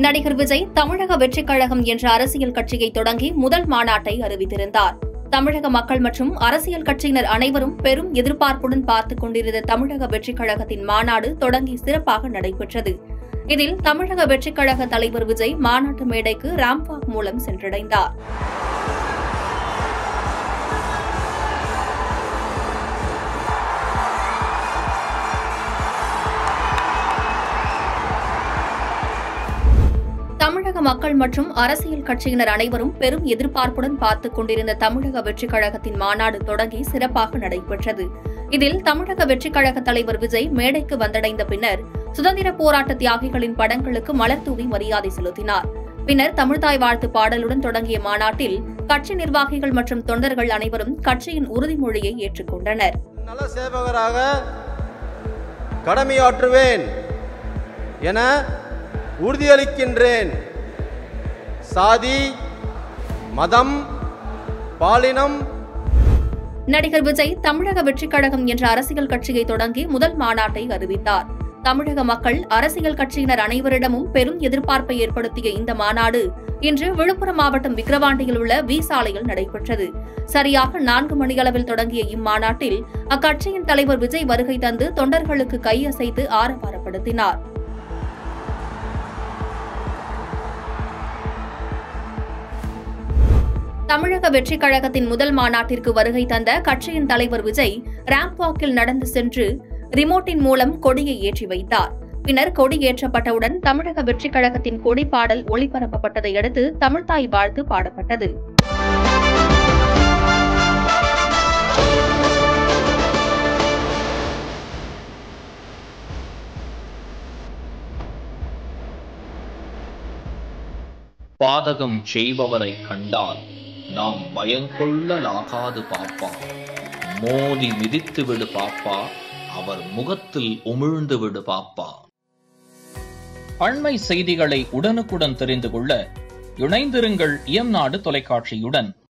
நடிகர் விஜய் தமிழக வெற்றிக் கழகம் என்ற அரசியல் கட்சியை தொடங்கி முதல் மாநாட்டை அறிவித்திருந்தார் தமிழக மக்கள் மற்றும் அரசியல் கட்சியினர் அனைவரும் பெரும் எதிர்பார்ப்புடன் பார்த்துக் கொண்டிருந்த தமிழக வெற்றிக் கழகத்தின் மாநாடு தொடங்கி சிறப்பாக நடைபெற்றது இதில் தமிழக வெற்றிக் கழக தலைவர் விஜய் மாநாட்டு மேடைக்கு ராம்வாக் மூலம் சென்றடைந்தார் தமிழக மக்கள் மற்றும் அரசியல் கட்சியினர் அனைவரும் பெரும் எதிர்பார்ப்புடன் பார்த்துக் கொண்டிருந்த தமிழக வெற்றிக் கழகத்தின் மாநாடு தொடங்கி சிறப்பாக நடைபெற்றது இதில் தமிழக வெற்றிக் கழக தலைவர் விஜய் மேடைக்கு வந்தடைந்த பின்னர் சுதந்திர போராட்ட தியாகிகளின் படங்களுக்கு மலர் தூவி மரியாதை செலுத்தினார் பின்னர் தமிழ்தாய் வாழ்த்து பாடலுடன் தொடங்கிய மாநாட்டில் கட்சி நிர்வாகிகள் மற்றும் தொண்டர்கள் அனைவரும் கட்சியின் உறுதிமொழியை ஏற்றுக்கொண்டனர் நல சேவகராக கடமையாற்றுவேன் என உறுதியளிக்கின்றேன் சாதி மதம் பாலினம் நடிகர் விஜய் தமிழக வெற்றிக் கழகம் என்ற அரசியல் கட்சியை தொடங்கி முதல் மாநாட்டை அறிவித்தார் தமிழக மக்கள் அரசியல் கட்சியினர் அனைவரிடமும் பெரும் எதிர்பார்ப்பை ஏற்படுத்திய இந்த மாநாடு இன்று விழுப்புரம் மாவட்டம் விக்கிரவாண்டியில் உள்ள வி சாலையில் நடைபெற்றது சரியாக நான்கு மணியளவில் தொடங்கிய இம்மாநாட்டில் அக்கட்சியின் தலைவர் விஜய் வருகை தந்து தொண்டர்களுக்கு கையசைத்து ஆரவாரப்படுத்தினார் தமிழக வெற்றிக் கழகத்தின் முதல் மாநாட்டிற்கு வருகை தந்த கட்சியின் தலைவர் விஜய் ராம்ப் வாக்கில் நடந்து சென்று ரிமோட்டின் மூலம் கொடியை ஏற்றி வைத்தார் பின்னர் கொடி ஏற்றப்பட்டவுடன் தமிழக வெற்றிக் கழகத்தின் கொடி பாடல் ஒளிபரப்பப்பட்டதை அடுத்து தமிழ்தாய் வாழ்த்து பாடப்பட்டது பாதகம் செய்பவரை கண்டால் நாம் பயங்கொள்ளலாகாது பாப்பா மோதி மிதித்து விடு பாப்பா அவர் முகத்தில் உமிழ்ந்து விடு பாப்பா அண்மை செய்திகளை உடனுக்குடன் தெரிந்து கொள்ள இணைந்திருங்கள் இயம்நாடு தொலைக்காட்சியுடன்